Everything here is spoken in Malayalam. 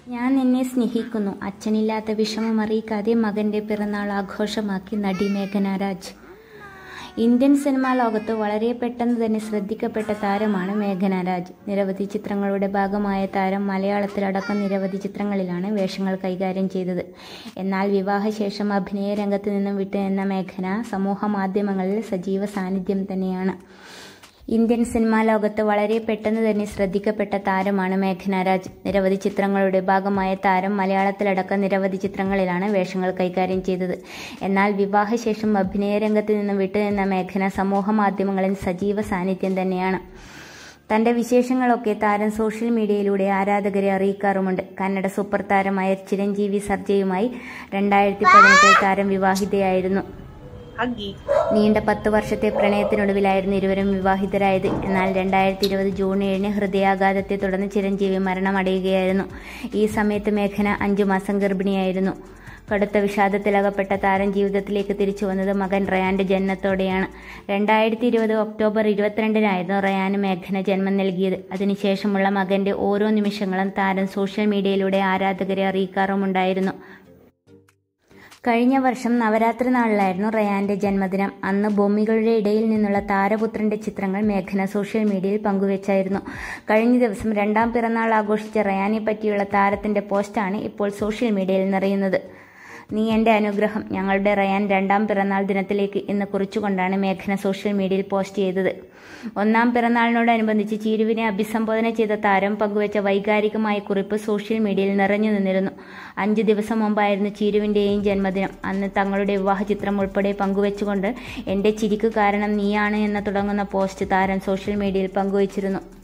ഞാൻ നിന്നെ സ്നേഹിക്കുന്നു അച്ഛനില്ലാത്ത വിഷമം അറിയിക്കാതെ മകന്റെ പിറന്നാൾ ആഘോഷമാക്കി നടി മേഘന രാജ് ഇന്ത്യൻ സിനിമാ ലോകത്ത് വളരെ പെട്ടെന്ന് തന്നെ ശ്രദ്ധിക്കപ്പെട്ട താരമാണ് മേഘന രാജ് നിരവധി ചിത്രങ്ങളുടെ ഭാഗമായ താരം മലയാളത്തിലടക്കം നിരവധി ചിത്രങ്ങളിലാണ് വേഷങ്ങൾ കൈകാര്യം ചെയ്തത് എന്നാൽ വിവാഹശേഷം അഭിനയ രംഗത്ത് നിന്നും വിട്ടുനിന്ന മേഘന സമൂഹ മാധ്യമങ്ങളിൽ സജീവ സാന്നിധ്യം തന്നെയാണ് ഇന്ത്യൻ സിനിമാ ലോകത്ത് വളരെ പെട്ടെന്ന് തന്നെ ശ്രദ്ധിക്കപ്പെട്ട താരമാണ് മേഘന രാജ് നിരവധി ചിത്രങ്ങളുടെ ഭാഗമായ താരം മലയാളത്തിലടക്കം നിരവധി ചിത്രങ്ങളിലാണ് വേഷങ്ങൾ കൈകാര്യം ചെയ്തത് എന്നാൽ വിവാഹശേഷം അഭിനയ രംഗത്ത് നിന്നും വിട്ടുനിന്ന മേഘന സമൂഹ മാധ്യമങ്ങളിൽ സജീവ സാന്നിധ്യം തന്നെയാണ് തന്റെ വിശേഷങ്ങളൊക്കെ താരം സോഷ്യൽ മീഡിയയിലൂടെ ആരാധകരെ അറിയിക്കാറുമുണ്ട് കന്നഡ സൂപ്പർ താരമായ ചിരഞ്ജീവി സർജയുമായി രണ്ടായിരത്തി പതിനെട്ടിൽ താരം വിവാഹിതയായിരുന്നു ഹഗ്ഗി നീണ്ട പത്ത് വർഷത്തെ പ്രണയത്തിനൊടുവിലായിരുന്നു ഇരുവരും വിവാഹിതരായത് എന്നാൽ രണ്ടായിരത്തി ഇരുപത് ജൂൺ ഏഴിന് ഹൃദയാഘാതത്തെ തുടർന്ന് ചിരഞ്ജീവി മരണമടയുകയായിരുന്നു ഈ സമയത്ത് മേഘന അഞ്ചു മാസം ഗർഭിണിയായിരുന്നു കടുത്ത വിഷാദത്തിലകപ്പെട്ട താരം ജീവിതത്തിലേക്ക് തിരിച്ചു വന്നത് മകൻ റയാന്റെ ജനനത്തോടെയാണ് രണ്ടായിരത്തി ഇരുപത് ഒക്ടോബർ ഇരുപത്തിരണ്ടിനായിരുന്നു റയാന് മേഘന ജന്മം നൽകിയത് അതിനുശേഷമുള്ള മകന്റെ ഓരോ നിമിഷങ്ങളും താരം സോഷ്യൽ മീഡിയയിലൂടെ ആരാധകരെ അറിയിക്കാറുമുണ്ടായിരുന്നു കഴിഞ്ഞ വർഷം നവരാത്രി നാളിലായിരുന്നു റയാന്റെ ജന്മദിനം അന്ന് ഭൂമികളുടെ ഇടയിൽ നിന്നുള്ള താരപുത്രന്റെ ചിത്രങ്ങൾ മേഘന സോഷ്യൽ മീഡിയയിൽ പങ്കുവച്ചായിരുന്നു കഴിഞ്ഞ ദിവസം രണ്ടാം പിറന്നാൾ ആഘോഷിച്ച റയാനെ പറ്റിയുള്ള താരത്തിന്റെ പോസ്റ്റാണ് ഇപ്പോൾ സോഷ്യൽ മീഡിയയിൽ നിറയുന്നത് നീ എന്റെ അനുഗ്രഹം ഞങ്ങളുടെ റയാൻ രണ്ടാം പിറന്നാൾ ദിനത്തിലേക്ക് എന്ന് കുറിച്ചുകൊണ്ടാണ് മേഘന സോഷ്യൽ മീഡിയയിൽ പോസ്റ്റ് ചെയ്തത് ഒന്നാം പിറന്നാളിനോടനുബന്ധിച്ച് ചീരുവിനെ അഭിസംബോധന ചെയ്ത താരം പങ്കുവച്ച വൈകാരികമായ കുറിപ്പ് സോഷ്യൽ മീഡിയയിൽ നിറഞ്ഞു നിന്നിരുന്നു അഞ്ചു ദിവസം മുമ്പായിരുന്നു ചീരുവിന്റെയും ജന്മദിനം അന്ന് തങ്ങളുടെ വിവാഹ ചിത്രം ഉൾപ്പെടെ പങ്കുവച്ചുകൊണ്ട് എന്റെ ചിരിക്ക് കാരണം നീയാണ് എന്ന് തുടങ്ങുന്ന പോസ്റ്റ് താരം സോഷ്യൽ മീഡിയയിൽ പങ്കുവച്ചിരുന്നു